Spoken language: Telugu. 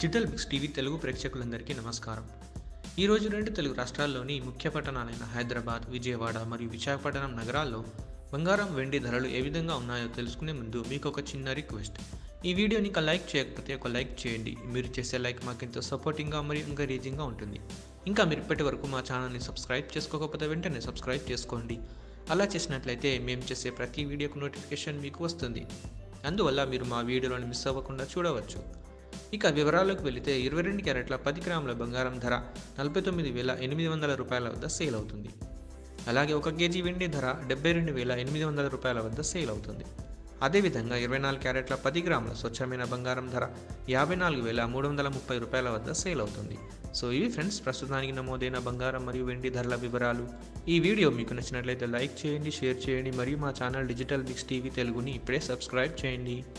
డిజిటల్ బిక్స్ టీవీ తెలుగు ప్రేక్షకులందరికీ నమస్కారం ఈరోజు రెండు తెలుగు రాష్ట్రాల్లోని ముఖ్య పట్టణాలైన హైదరాబాద్ విజయవాడ మరియు విశాఖపట్నం నగరాల్లో బంగారం వెండి ధరలు ఏ విధంగా ఉన్నాయో తెలుసుకునే ముందు మీకు ఒక చిన్న రిక్వెస్ట్ ఈ వీడియోని ఇంకా లైక్ చేయకపోతే ఒక లైక్ చేయండి మీరు చేసే లైక్ మాకు ఎంతో సపోర్టింగ్గా మరియు ఎంకరేజింగ్గా ఉంటుంది ఇంకా మీరు ఇప్పటి వరకు మా ఛానల్ని సబ్స్క్రైబ్ చేసుకోకపోతే వెంటనే సబ్స్క్రైబ్ చేసుకోండి అలా చేసినట్లయితే మేము చేసే ప్రతి వీడియోకు నోటిఫికేషన్ మీకు వస్తుంది అందువల్ల మీరు మా వీడియోలను మిస్ అవ్వకుండా చూడవచ్చు ఇక వివరాల్లోకి వెళితే ఇరవై రెండు క్యారెట్ల పది గ్రాముల బంగారం ధర నలభై తొమ్మిది వేల ఎనిమిది వందల రూపాయల వద్ద సేల్ అవుతుంది అలాగే ఒక కేజీ వెండి ధర డెబ్బై రెండు వేల ఎనిమిది వందల రూపాయల వద్ద సేల్ అవుతుంది అదేవిధంగా ఇరవై నాలుగు క్యారెట్ల పది గ్రాముల స్వచ్ఛమైన బంగారం ధర యాభై నాలుగు వేల మూడు వందల ముప్పై రూపాయల వద్ద సేల్ అవుతుంది సో ఇవి ఫ్రెండ్స్ ప్రస్తుతానికి నమోదైన బంగారం మరియు వెండి ధరల వివరాలు ఈ వీడియో మీకు నచ్చినట్లయితే లైక్ చేయండి షేర్ చేయండి మరియు మా ఛానల్ డిజిటల్ బిక్స్ టీవీ తెలుగుని ఇప్పుడే సబ్స్క్రైబ్ చేయండి